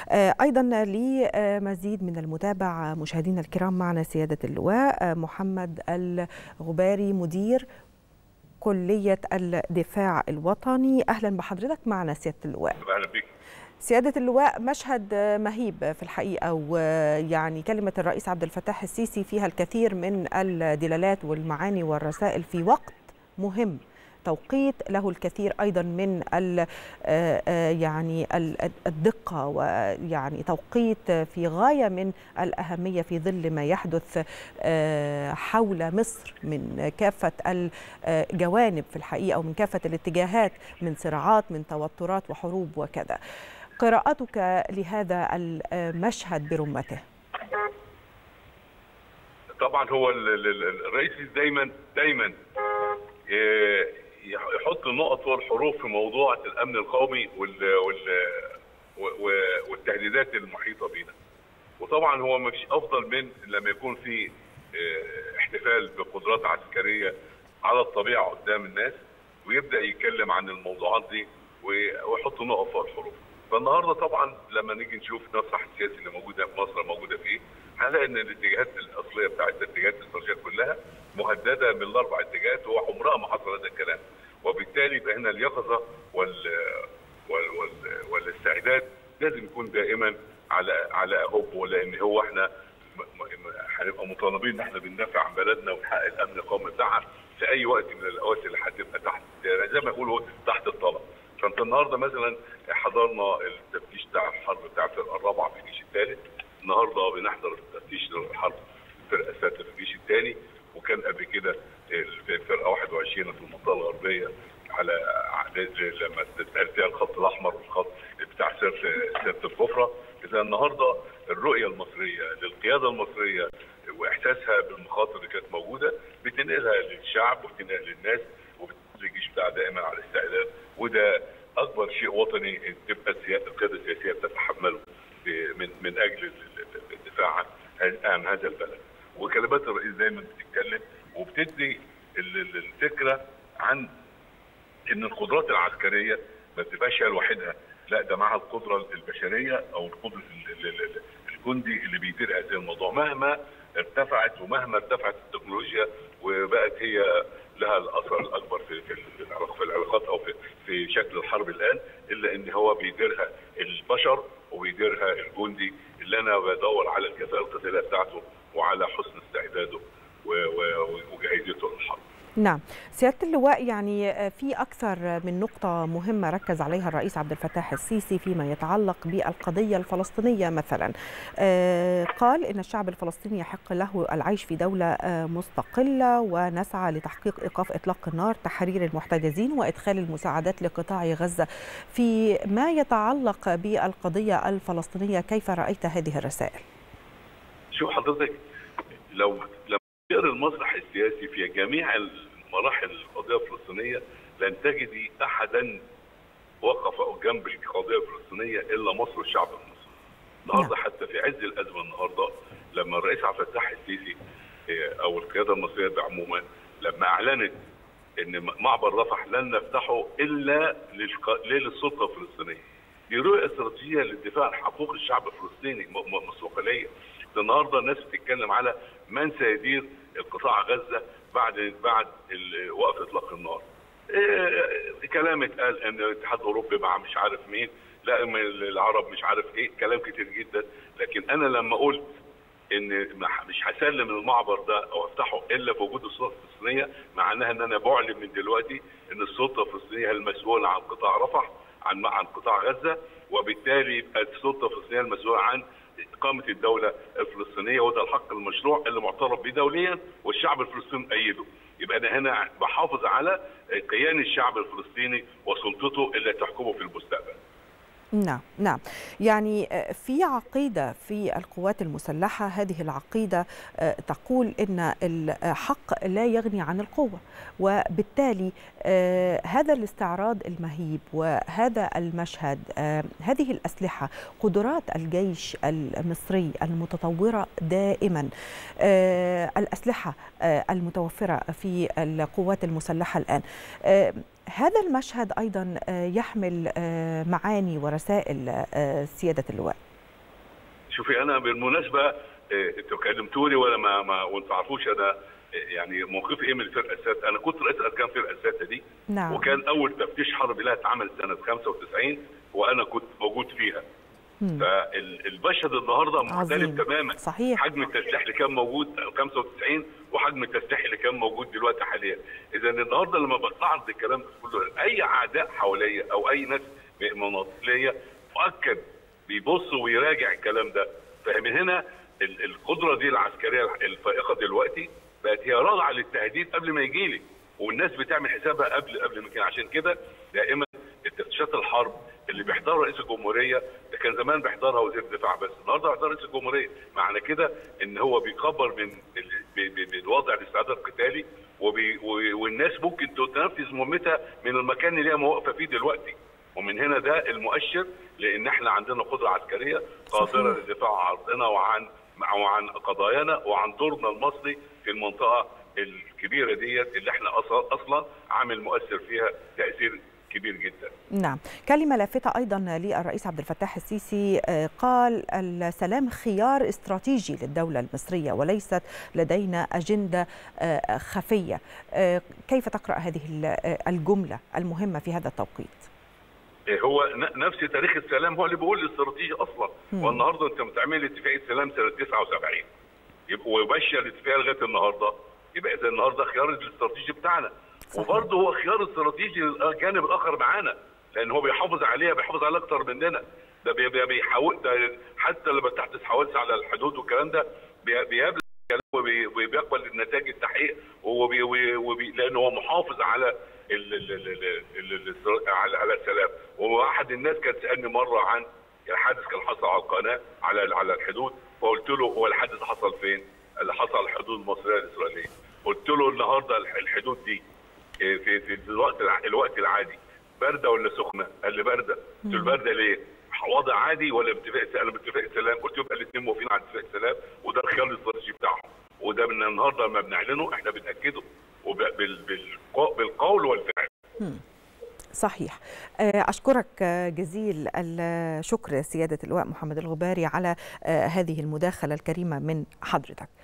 أيضا لمزيد من المتابعة مشاهدينا الكرام معنا سيادة اللواء محمد الغباري مدير كلية الدفاع الوطني أهلا بحضرتك معنا سيادة اللواء أهلا بك سيادة اللواء مشهد مهيب في الحقيقة ويعني كلمة الرئيس عبد الفتاح السيسي فيها الكثير من الدلالات والمعاني والرسائل في وقت مهم توقيت له الكثير ايضا من ال يعني الدقه ويعني توقيت في غايه من الاهميه في ظل ما يحدث حول مصر من كافه الجوانب في الحقيقه ومن كافه الاتجاهات من صراعات من توترات وحروب وكذا قراءتك لهذا المشهد برمته طبعا هو الرئيس دايما دايما يحط النقط والحروف في موضوع الامن القومي وال وال والتهديدات المحيطه بينا. وطبعا هو ما فيش افضل من لما يكون في احتفال بقدرات عسكريه على الطبيعه قدام الناس ويبدا يتكلم عن الموضوعات دي ويحط نقط والحروف. فالنهارده طبعا لما نيجي نشوف المسرح السياسي اللي موجوده في مصر موجوده فيه هنلاقي ان الاتجاهات الاصليه بتاعت الاتجاهات الاستراتيجيه كلها مهدده من الاربع اتجاهات وعمرها ما حصل هذا الكلام وبالتالي يبقى هنا اليقظه وال وال وال والاستعداد لازم يكون دائما على على هب ولان هو احنا هنبقى مطالبين ان احنا بندافع عن بلدنا ونحقق الامن القومي بتاعها في اي وقت من الاوقات اللي هتبقى تحت زي ما يقولوا تحت الطلب فانت النهارده مثلا حضرنا التفتيش بتاع الحرب بتاع الفرقه الرابعه في الجيش الثالث النهارده بنحضر التفتيش للحرب الفرقه السادسه في الجيش الثاني وكان قبل كده الفرقه 21 في المنطقه الغربيه على لما اتقال فيها الخط الاحمر والخط بتاع سيره الكفره اذا النهارده الرؤيه المصريه للقياده المصريه واحساسها بالمخاطر اللي كانت موجوده بتنقلها للشعب وبتنقلها للناس الجيش بتاعها دائما على استعداد وده اكبر شيء وطني تبقى القياده السياسيه بتتحمله من من اجل الدفاع عن هذا البلد وكلمات الرئيس دايما بتتكلم وبتدي الفكره عن ان القدرات العسكريه ما بتبقاش هي لوحدها لا ده معها القدره البشريه او القدره الجندي اللي بيدير هذا الموضوع مهما ارتفعت ومهما ارتفعت التكنولوجيا وبقت هي لها الاثر الاكبر في في في العلاقات او في في شكل الحرب الان الا ان هو بيديرها البشر وبيديرها الجندي اللي انا بدور على الكفاءه القتاليه بتاعته وعلى حسن استعداده وجاهزيته للحرب. نعم سيادة اللواء يعني في أكثر من نقطة مهمة ركز عليها الرئيس عبد الفتاح السيسي فيما يتعلق بالقضية الفلسطينية مثلا قال إن الشعب الفلسطيني يحق له العيش في دولة مستقلة ونسعى لتحقيق إيقاف إطلاق النار تحرير المحتجزين وإدخال المساعدات لقطاع غزة في ما يتعلق بالقضية الفلسطينية كيف رأيت هذه الرسائل؟ شوف حضرتك لو لما تقرا المسرح السياسي في جميع مراحل القضيه الفلسطينيه لن تجدي احدا وقف جنب القضيه الفلسطينيه الا مصر والشعب المصري. النهارده حتى في عز الازمه النهارده لما الرئيس عبد الفتاح السيسي او القياده المصريه بعموما لما اعلنت ان معبر رفح لن نفتحه الا للسلطه الفلسطينيه. دي رؤيه استراتيجيه للدفاع عن حقوق الشعب الفلسطيني مستقليه. النهارده الناس بتتكلم على من سيدير القطاع غزه بعد بعد وقف اطلاق النار. إيه كلام اتقال ان الاتحاد الاوروبي مع مش عارف مين، لا العرب مش عارف ايه، كلام كتير جدا، لكن انا لما قلت ان مش هسلم المعبر ده او افتحه الا في وجود السلطه الفلسطينيه معناها ان انا بعلن من دلوقتي ان السلطه الفلسطينيه هي المسؤوله عن قطاع رفح عن عن قطاع غزه وبالتالي يبقى السلطه الفلسطينيه المسؤوله عن اقامه الدوله الفلسطينيه وده الحق المشروع اللي معترف به دوليا والشعب الفلسطيني ايده يبقى انا هنا بحافظ على كيان الشعب الفلسطيني وسلطته اللي تحكمه في المستقبل نعم نعم يعني في عقيدة في القوات المسلحة هذه العقيدة تقول إن الحق لا يغني عن القوة وبالتالي هذا الاستعراض المهيب وهذا المشهد هذه الأسلحة قدرات الجيش المصري المتطورة دائما الأسلحة المتوفرة في القوات المسلحة الآن هذا المشهد ايضا يحمل معاني ورسائل سياده اللواء شوفي انا بالمناسبه انتوا كلمتوني ولا ما, ما وانتوا تعرفوش انا يعني موقفي ايه من الفرقه السادسه انا كنت رئيس اركان الفرقه السادسه دي نعم. وكان اول تفتيش حربي لها اتعمل سنه 95 وانا كنت موجود فيها فالمشهد النهارده مختلف عظيم. تماما صحيح. حجم التسليح اللي كان موجود 95 وحجم التسليح اللي كان موجود دلوقتي حاليا اذا النهارده لما بستعرض الكلام ده كله اي اعداء حواليا او اي ناس مناطقيه مؤكد بيبص ويراجع الكلام ده فمن هنا ال- القدره دي العسكريه الفائقه دلوقتي بقت هي راضعه للتهديد قبل ما يجي لي والناس بتعمل حسابها قبل قبل ما كان عشان كده دائما التفتيشات الحرب اللي بيحضرها رئيس الجمهوريه ده كان زمان بيحضرها وزير الدفاع بس النهارده بيحضرها رئيس الجمهوريه معنى كده ان هو بيكبر من ال- ب- ب- بالوضع الاستعداد القتالي وبي و- والناس ممكن تنفذ مهمتها من المكان اللي هي واقفه فيه دلوقتي ومن هنا ده المؤشر لان احنا عندنا قدره عسكريه قادره صحيح. للدفاع عن ارضنا وعن وعن قضايانا وعن دورنا المصري في المنطقه الكبيره ديت اللي احنا أصلا, اصلا عامل مؤثر فيها تاثير كبير جدا. نعم كلمة لافتة أيضا للرئيس عبد الفتاح السيسي آه، قال السلام خيار استراتيجي للدولة المصرية وليست لدينا أجندة آه، خفية آه، كيف تقرأ هذه ال- آه، الجملة المهمة في هذا التوقيت إيه هو ن- نفس تاريخ السلام هو اللي بيقول الاستراتيجي اصلا مم. والنهارده انت بتعمل اتفاقيه سلام سنه 79 يبقى وماشيه الاتفاقيه لغايه النهارده يبقى اذا النهارده خيار الاستراتيجي بتاعنا صحيح. وبرضه هو خيار استراتيجي للجانب الاخر معانا لان هو بيحافظ عليها بيحافظ عليها اكتر مننا ده بي- بي- بيحاول ده حتى لما تحدث حوادث على الحدود والكلام ده بي- بيقابل الكلام وبي- وبيقبل النتائج التحقيق وبي وبي وبي لان هو محافظ على ال ال ال ال ال ال على على السلام واحد الناس كان سالني مره عن الحادث كان حصل على القناه على على الحدود فقلت له هو الحادث حصل فين؟ اللي حصل على الحدود المصريه الاسرائيليه قلت له النهارده الح- الحدود دي إيه، في في الوقت الع- الوقت العادي بارده ولا سخنه؟ قال لي بارده قلت له بارده ليه؟ وضع عادي ولا باتفاق سلام باتفاق سلام قلت له يبقى الاثنين موافقين على اتفاق سلام وده الخيار الاستراتيجي بتاعهم وده من النهارده لما بنعلنه احنا بناكده وب- بال- بالق- بالقول والفعل صحيح آه، أشكرك آه، جزيل الشكر سيادة اللواء محمد الغباري على آه، هذه المداخلة الكريمة من حضرتك